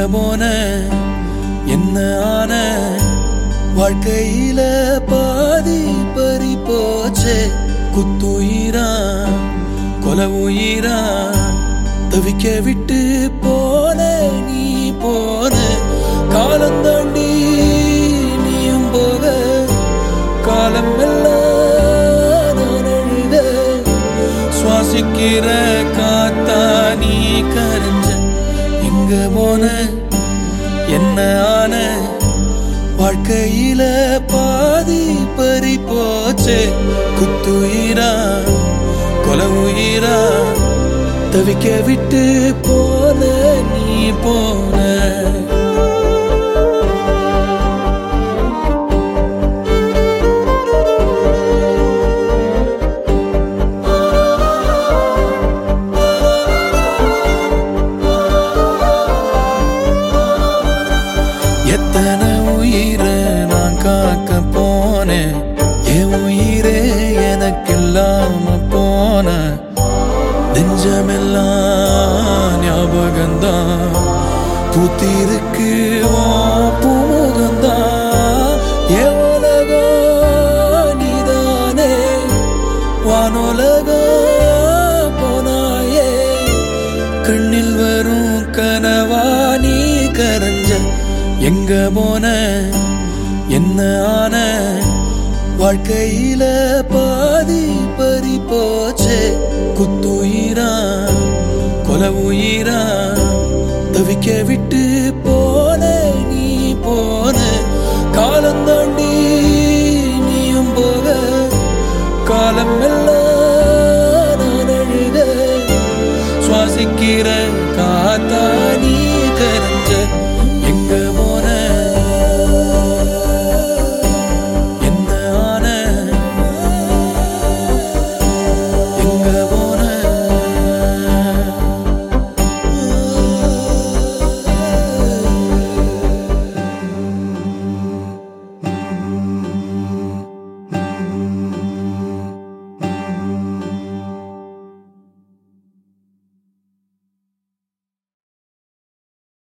போன என்ன ஆன வாழ்க்கையில பாதி பறி போச்சே குத்துயிரா கொல உயிரா தவிக்க விட்டு போன நீ போன காலம் தாண்டி நீயும் போக காலம் எல்லாம் நான் அழுத சுவாசிக்கிற காத்தா நீ கரைஞ்ச எங்க போன என்ன ஆன வாழ்க்கையில பாதி பறி போச்சே குத்துயிரா கொல உயிரா தவிக்க விட்டு போன நீ போன எத்தனை உயிரை நான் காக்க போனேன் என் உயிரே எனக்கு இல்லாம போன நெஞ்சமெல்லாம் ஞாபகம்தான் பூத்திருக்கு உன் பூமுகம்தான் என் உலகம் நீதானே வானுலகம் போனாயே கண்ணில் வரும் கனவா நீ கரைஞ்ச எங்க போன என்ன ஆன வாழ்க்கையில பாதி பறி போச்சே குத்துயிரா கொல உயிரா தவிக்க விட்டு போன நீ போன காலம் தாண்டி நீயும் போக காலம் எல்லாம் நான் அழுத சுவாசிக்கிற காத்தா நீ கரை